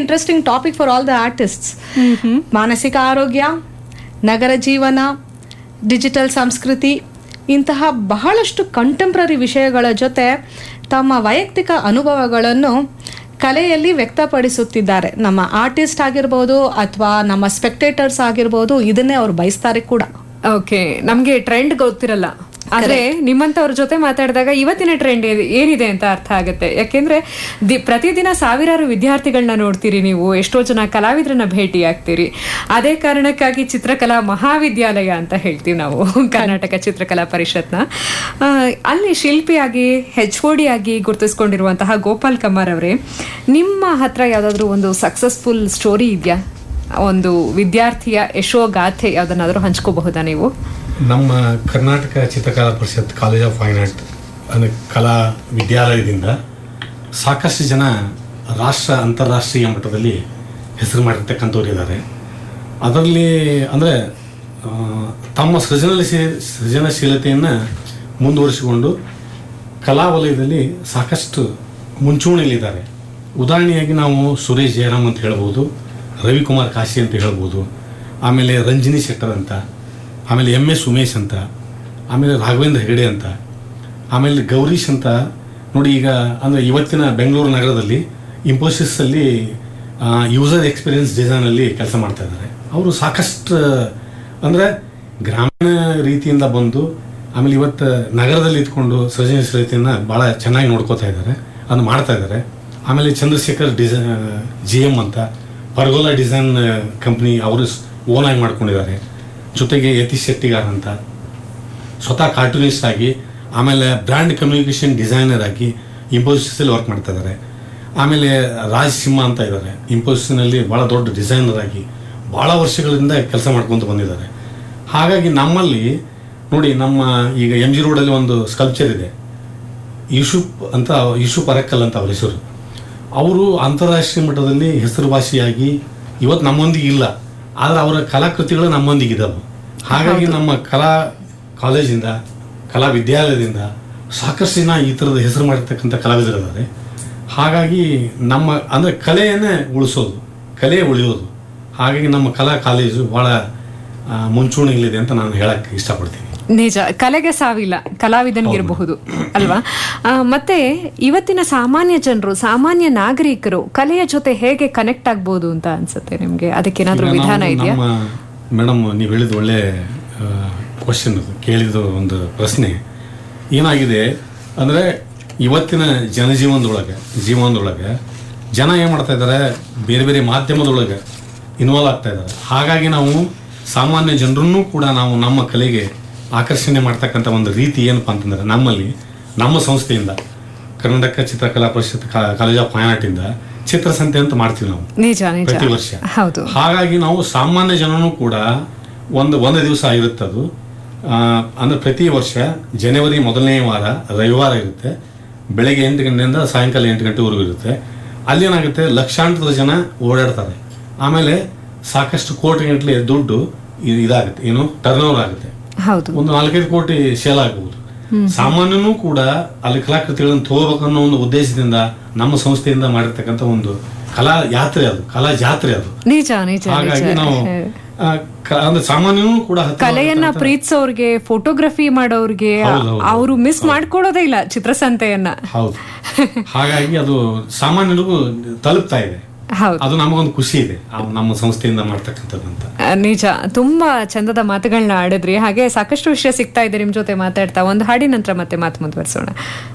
interesting topic for all the artists ಮಾನಸಿಕ ಆರೋಗ್ಯ ನಗರ ಜೀವನ ಡಿಜಿಟಲ್ ಸಂಸ್ಕೃತಿ ಇಂತಹ ಬಹಳಷ್ಟು ಕಂಟೆಂಪ್ರರಿ ವಿಷಯಗಳ ಜೊತೆ ತಮ್ಮ ವೈಯಕ್ತಿಕ ಅನುಭವಗಳನ್ನು ಕಲೆಯಲ್ಲಿ ವ್ಯಕ್ತಪಡಿಸುತ್ತಿದ್ದಾರೆ ನಮ್ಮ ಆರ್ಟಿಸ್ಟ್ ಆಗಿರ್ಬೋದು ಅಥವಾ ನಮ್ಮ ಸ್ಪೆಕ್ಟೇಟರ್ಸ್ ಆಗಿರ್ಬೋದು ಇದನ್ನೇ ಅವ್ರು ಬಯಸ್ತಾರೆ ಕೂಡ ಓಕೆ ನಮ್ಗೆ ಟ್ರೆಂಡ್ ಗೊತ್ತಿರಲ್ಲ ಆದ್ರೆ ನಿಮ್ಮಂತವ್ರ ಜೊತೆ ಮಾತಾಡಿದಾಗ ಇವತ್ತಿನ ಟ್ರೆಂಡ್ ಏನಿದೆ ಅಂತ ಅರ್ಥ ಆಗುತ್ತೆ ಯಾಕೆಂದ್ರೆ ದಿ ಪ್ರತಿದಿನ ಸಾವಿರಾರು ವಿದ್ಯಾರ್ಥಿಗಳನ್ನ ನೋಡ್ತೀರಿ ನೀವು ಎಷ್ಟೋ ಜನ ಕಲಾವಿದ್ರನ್ನ ಭೇಟಿ ಆಗ್ತೀರಿ ಅದೇ ಕಾರಣಕ್ಕಾಗಿ ಚಿತ್ರಕಲಾ ಮಹಾವಿದ್ಯಾಲಯ ಅಂತ ಹೇಳ್ತೀವಿ ನಾವು ಕರ್ನಾಟಕ ಚಿತ್ರಕಲಾ ಪರಿಷತ್ನ ಆ, ಅಲ್ಲಿ ಶಿಲ್ಪಿಯಾಗಿ ಹೆಚ್ ಡಿ ಆಗಿ ಗುರುತಿಸ್ಕೊಂಡಿರುವಂತಹ ಗೋಪಾಲ್ ಕಮಾರ್ ಅವರೇ ನಿಮ್ಮ ಹತ್ರ ಯಾವ್ದಾದ್ರು ಒಂದು ಸಕ್ಸಸ್ಫುಲ್ ಸ್ಟೋರಿ ಇದೆಯಾ ಒಂದು ವಿದ್ಯಾರ್ಥಿಯ ಯಶೋಗಾಥೆ ಯಾವ್ದನ್ನಾದ್ರೂ ಹಂಚ್ಕೋಬಹುದಾ ನೀವು ನಮ್ಮ Karnataka Chitrakala Parishath college of fine art ಅಂದರೆ ಕಲಾ ವಿದ್ಯಾಲಯದಿಂದ ಸಾಕಷ್ಟು ಜನ ರಾಷ್ಟ್ರ ಅಂತಾರಾಷ್ಟ್ರೀಯ ಮಟ್ಟದಲ್ಲಿ ಹೆಸರು ಮಾಡಿರ್ತಕ್ಕಂಥವ್ರು ಇದ್ದಾರೆ ಅದರಲ್ಲಿ ಅಂದರೆ ತಮ್ಮ ಸೃಜನಶೀಲ ಸೃಜನಶೀಲತೆಯನ್ನು ಮುಂದುವರಿಸಿಕೊಂಡು ಕಲಾ ವಲಯದಲ್ಲಿ ಸಾಕಷ್ಟು ಮುಂಚೂಣಿಯಲ್ಲಿದ್ದಾರೆ ಉದಾಹರಣೆಯಾಗಿ ನಾವು ಸುರೇಶ್ ಜಯರಾಮ್ ಅಂತ ಹೇಳ್ಬೋದು ರವಿಕುಮಾರ್ ಕಾಶಿ ಅಂತ ಹೇಳ್ಬೋದು ಆಮೇಲೆ ರಂಜಿನಿ ಶೆಟ್ಟರ್ ಅಂತ ಆಮೇಲೆ ಎಮ್ ಎಸ್ ಉಮೇಶ್ ಅಂತ ಆಮೇಲೆ ರಾಘವೇಂದ್ರ ಹೆಗಡೆ ಅಂತ ಆಮೇಲೆ ಗೌರೀಶ್ ಅಂತ ನೋಡಿ ಈಗ ಅಂದರೆ ಇವತ್ತಿನ ಬೆಂಗಳೂರು ನಗರದಲ್ಲಿ ಇನ್ಫೋಸಿಸಲ್ಲಿ ಯೂಸರ್ ಎಕ್ಸ್ಪೀರಿಯನ್ಸ್ ಡಿಸೈನಲ್ಲಿ ಕೆಲಸ ಮಾಡ್ತಾ ಇದ್ದಾರೆ ಅವರು ಸಾಕಷ್ಟು ಅಂದರೆ ಗ್ರಾಮೀಣ ರೀತಿಯಿಂದ ಬಂದು ಆಮೇಲೆ ಇವತ್ತು ನಗರದಲ್ಲಿ ಇದ್ಕೊಂಡು ಸೃಜನಶೀಲತೆಯನ್ನು ಭಾಳ ಚೆನ್ನಾಗಿ ನೋಡ್ಕೋತಾ ಇದ್ದಾರೆ ಅದನ್ನು ಮಾಡ್ತಾ ಇದ್ದಾರೆ ಆಮೇಲೆ ಚಂದ್ರಶೇಖರ್ ಡಿಸೈ ಜಿ ಎಮ್ ಅಂತ ಪರ್ಗೋಲಾ ಡಿಸೈನ್ ಕಂಪ್ನಿ ಅವರು ಓನಾಗಿ ಮಾಡ್ಕೊಂಡಿದ್ದಾರೆ ಜೊತೆಗೆ ಯತೀಶ್ ಶೆಟ್ಟಿಗಾರ್ ಅಂತ ಸ್ವತಃ ಕಾರ್ಟೂನಿಸ್ಟ್ ಆಗಿ ಆಮೇಲೆ ಬ್ರ್ಯಾಂಡ್ ಕಮ್ಯುನಿಕೇಷನ್ ಡಿಸೈನರ್ ಆಗಿ ಇಂಪೋಸಿಸಲ್ಲಿ ವರ್ಕ್ ಮಾಡ್ತಾ ಇದ್ದಾರೆ ಆಮೇಲೆ ರಾಜ್ ಸಿಂಹ ಅಂತ ಇದ್ದಾರೆ ಇಂಪೋಸಿಸ್ನಲ್ಲಿ ಭಾಳ ದೊಡ್ಡ ಡಿಸೈನರ್ ಆಗಿ ಭಾಳ ವರ್ಷಗಳಿಂದ ಕೆಲಸ ಮಾಡ್ಕೊತ ಬಂದಿದ್ದಾರೆ ಹಾಗಾಗಿ ನಮ್ಮಲ್ಲಿ ನೋಡಿ ನಮ್ಮ ಈಗ ಎಮ್ ಜಿ ರೋಡಲ್ಲಿ ಒಂದು ಸ್ಕಲ್ಪ್ಚರ್ ಇದೆ ಯೂಸುಫ್ ಅಂತ ಯೂಸುಫ್ ಅರಕ್ಕಲ್ ಅಂತ ಅವ್ರ ಹೆಸರು ಅವರು ಅಂತಾರಾಷ್ಟ್ರೀಯ ಮಟ್ಟದಲ್ಲಿ ಹೆಸರುವಾಸಿಯಾಗಿ ಇವತ್ತು ನಮ್ಮೊಂದಿಗೆ ಇಲ್ಲ ಆದರೆ ಅವರ ಕಲಾಕೃತಿಗಳು ನಮ್ಮೊಂದಿಗೆ ಇದ್ದಾವೆ ಹಾಗಾಗಿ ನಮ್ಮ ಕಲಾ ಕಾಲೇಜಿಂದ ಕಲಾ ವಿದ್ಯಾಲಯದಿಂದ ಸಾಕಷ್ಟು ಜನ ಈ ಥರದ ಹೆಸರು ಮಾಡಿರ್ತಕ್ಕಂಥ ಕಲಾವಿದರಿದ್ದಾರೆ ಹಾಗಾಗಿ ನಮ್ಮ ಅಂದರೆ ಕಲೆಯನ್ನೇ ಉಳಿಸೋದು ಕಲೆ ಉಳಿಯೋದು ಹಾಗಾಗಿ ನಮ್ಮ ಕಲಾ ಕಾಲೇಜು ಭಾಳ ಆ, ಮುಂಚೂಣಿಯಲ್ಲಿದೆ ಅಂತ ನಾನು ಹೇಳಕ್ಕೆ ಇಷ್ಟಪಡ್ತೀನಿ ನಿಜ ಕಲೆಗೆ ಸಾವಿಲ್ಲ ಕಲಾವಿದನಿಗಿರಬಹುದು ಅಲ್ವಾ ಆ, ಮತ್ತೆ ಇವತ್ತಿನ ಸಾಮಾನ್ಯ ಜನರು ಸಾಮಾನ್ಯ ನಾಗರಿಕರು ಕಲೆಯ ಜೊತೆ ಹೇಗೆ ಕನೆಕ್ಟ್ ಆಗ್ಬೋದು ಅಂತ ಅನ್ಸುತ್ತೆ ನಿಮ್ಗೆ ಅದಕ್ಕೇನಾದ್ರೂ ಈಗ ವಿಧಾನ ನಾವು ಇದೆಯಾ ನಮ್ಮ ಮೇಡಮ್ ನೀವು ಹೇಳಿದ ಒಳ್ಳೆ ಕ್ವಶನ್ ಅದು ಕೇಳಿದ ಒಂದು ಪ್ರಶ್ನೆ ಏನಾಗಿದೆ ಅಂದರೆ ಇವತ್ತಿನ ಜನಜೀವನದೊಳಗೆ ಜೀವನದೊಳಗೆ ಜನ ಏನು ಮಾಡ್ತಾ ಇದ್ದಾರೆ ಬೇರೆ ಬೇರೆ ಮಾಧ್ಯಮದೊಳಗೆ ಇನ್ವಾಲ್ವ್ ಆಗ್ತಾ ಇದ್ದಾರೆ ಹಾಗಾಗಿ ನಾವು ಸಾಮಾನ್ಯ ಜನರನ್ನೂ ಕೂಡ ನಾವು ನಮ್ಮ ಕಲೆಗೆ ಆಕರ್ಷಣೆ ಮಾಡ್ತಕ್ಕಂಥ ಒಂದು ರೀತಿ ಏನಪ್ಪ ಅಂತಂದ್ರೆ ನಮ್ಮಲ್ಲಿ ನಮ್ಮ ಸಂಸ್ಥೆಯಿಂದ Karnataka Chitrakala Parishath college of fine ಆರ್ಟಿಂದ ಚಿತ್ರಸಂತೆ ಅಂತ ಮಾಡ್ತೀವಿ ನಾವು ನಿಜ ನಿಜ ಪ್ರತಿ ವರ್ಷ ಹೌದು ಹಾಗಾಗಿ ನಾವು ಸಾಮಾನ್ಯ ಜನನೂ ಕೂಡ ಒಂದು ಒಂದು ದಿವಸ ಇರುತ್ತದು ಆ, ಅಂದ್ರೆ ಪ್ರತಿ ವರ್ಷ ಜನವರಿ ಮೊದಲನೇ ವಾರ ರವಿವಾರ ಇರುತ್ತೆ ಬೆಳಗ್ಗೆ ಎಂಟು ಗಂಟೆಯಿಂದ ಸಾಯಂಕಾಲ ಎಂಟು ಗಂಟೆವರೆಗೂ ಇರುತ್ತೆ ಅಲ್ಲಿ ಏನಾಗುತ್ತೆ ಲಕ್ಷಾಂತರ ಜನ ಓಡಾಡ್ತಾರೆ ಆಮೇಲೆ ಸಾಕಷ್ಟು ಕೋಟಿ ಗಂಟಲೆ ದುಡ್ಡು ಇ- ಇದಾಗುತ್ತೆ ಏನು ಟರ್ನ್ ಓವರ್ ಆಗುತ್ತೆ ಹೌದು ಒಂದು ನಾಲ್ಕೈದು ಕೋಟಿ ಸೇಲ್ ಆಗಬಹುದು ಸಾಮಾನ್ಯನೂ ಕೂಡ ಅಲ್ಲಿ ಕಲಾಕೃತಿಗಳನ್ನು ತಗೋಬೇಕನ್ನೋ ಒಂದು ಉದ್ದೇಶದಿಂದ ನಮ್ಮ ಸಂಸ್ಥೆಯಿಂದ ಮಾಡಿರ್ತಕ್ಕಂಥ ಒಂದು ಕಲಾ ಯಾತ್ರೆ ಅದು ಕಲಾ ಜಾತ್ರೆ ಅದು ನಿಜ ನಿಜ ಹಾಗಾಗಿ ನಿಜ ನಾವು ಆ, ಕ- ಅಂದ್ರೆ ಸಾಮಾನ್ಯನೂ ಕೂಡ ಹತ್ತಿರ ಕಲೆಯನ್ನ ಪ್ರೀತಿಸೋರ್ಗೆ ಫೋಟೋಗ್ರಫಿ ಮಾಡೋರ್ಗೆ ಹೌದು, ಹೌದು, ಅವರು ಮಿಸ್ ಮಾಡ್ಕೊಳ್ಳೋದೇ ಇಲ್ಲ ಚಿತ್ರಸಂತೆಯನ್ನ ಹೌದು ಹಾಗಾಗಿ ಅದು ಸಾಮಾನ್ಯರಿಗೂ ತಲುಪ್ತಾ ಇದೆ ಹೌದು ಅದು ನಮಗೊಂದು ಖುಷಿ ಇದೆ ಆ ನಮ್ಮ ಸಂಸ್ಥೆಯಿಂದ ಮಾಡ್ತಕ್ಕಂಥದ್ದಂತ ಆ, ನಿಜ ತುಂಬಾ ಚಂದದ ಮಾತುಗಳನ್ನ ಆಡಿದ್ರಿ ಹಾಗೆ ಸಾಕಷ್ಟು ವಿಷಯ ಸಿಗ್ತಾ ಇದೆ ನಿಮ್ ಜೊತೆ ಮಾತಾಡ್ತಾ ಒಂದು ಹಾಡಿನ ನಂತರ ಮತ್ತೆ ಮಾತು ಮುಂದುವರಿಸೋಣ